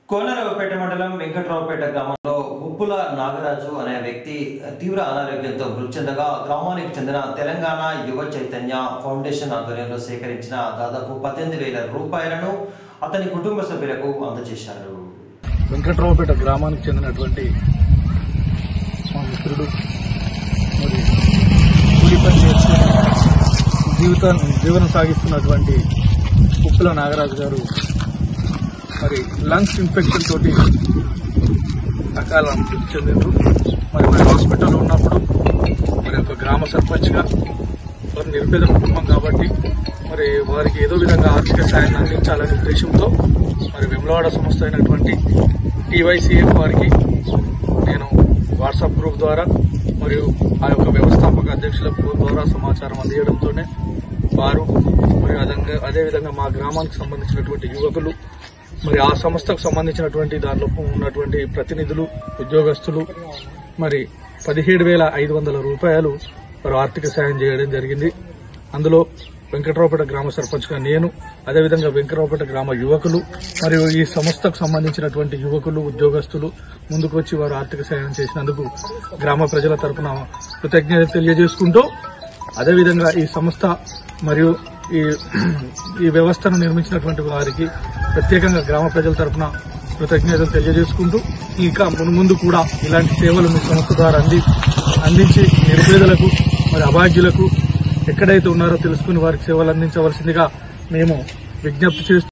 కోనరావుపేట మండలం వెంకట్రావుపేట గ్రామంలో ఉప్పుల నాగరాజు అనే వ్యక్తి తీవ్ర అనారోగ్యంతో మృతి చెందగా గ్రామానికి చెందిన తెలంగాణ యువ చైతన్య ఫౌండేషన్ ఆధ్వర్యంలో సేకరించిన దాదాపు పద్దెనిమిది వేల రూపాయలను అతని కుటుంబ సభ్యులకు అందజేశారు వెంకట్రావుపేట గ్రామానికి చెందినటువంటి మా మిత్రుడు మరి కూలి పని చేసుకుని జీవితాన్ని జీవనం సాగిస్తున్నటువంటి ఉప్పుల నాగరాజు గారు మరి లంగ్స్ ఇన్ఫెక్షన్ తోటి అకాల మృతి చెందారు మరి మరి హాస్పిటల్లో ఉన్నప్పుడు మరి ఒక గ్రామ సర్పంచ్గా వారు నిరుపేద కుటుంబం కాబట్టి మరి వారికి ఏదో విధంగా ఆర్థిక సాయాన్ని అందించాలనే ఉద్దేశంతో మరి వెమ్లవాడ సంస్థ అయినటువంటి టీవైసీఎఫ్ వారికి నేను వాట్సాప్ గ్రూప్ ద్వారా మరియు ఆ యొక్క వ్యవస్థాపక అధ్యక్షుల ఫోన్ ద్వారా సమాచారం అందించడంతోనే వారు మరి అదంగా అదేవిధంగా మా గ్రామానికి సంబంధించినటువంటి యువకులు మరి ఆ సంస్థకు సంబంధించినటువంటి దానిలో ఉన్నటువంటి ప్రతినిధులు ఉద్యోగస్తులు మరి పదిహేడు వేల ఐదు వందల రూపాయలు వారు ఆర్థిక సాయం చేయడం జరిగింది అందులో వెంకటరావుపేట గ్రామ సర్పంచ్గా నేను అదేవిధంగా వెంకటరావుపేట గ్రామ యువకులు మరియు ఈ సంస్థకు సంబంధించినటువంటి యువకులు ఉద్యోగస్తులు ముందుకు వచ్చి వారు ఆర్థిక సాయం చేసినందుకు గ్రామ ప్రజల తరపున కృతజ్ఞత తెలియజేసుకుంటూ అదేవిధంగా ఈ సంస్థ మరియు ఈ ఈ వ్యవస్థను నిర్మించినటువంటి వారికి ప్రత్యేకంగా గ్రామ ప్రజల తరపున కృతజ్ఞతలు తెలియజేసుకుంటూ ఇంకా మున్ముందు కూడా ఇలాంటి సేవలు మీ సంస్థ ద్వారా అంది అందించి నిరుపేదలకు మరి అభాగ్యులకు ఎక్కడైతే ఉన్నారో తెలుసుకుని వారికి సేవలు అందించవలసిందిగా మేము విజ్ఞప్తి చేస్తూ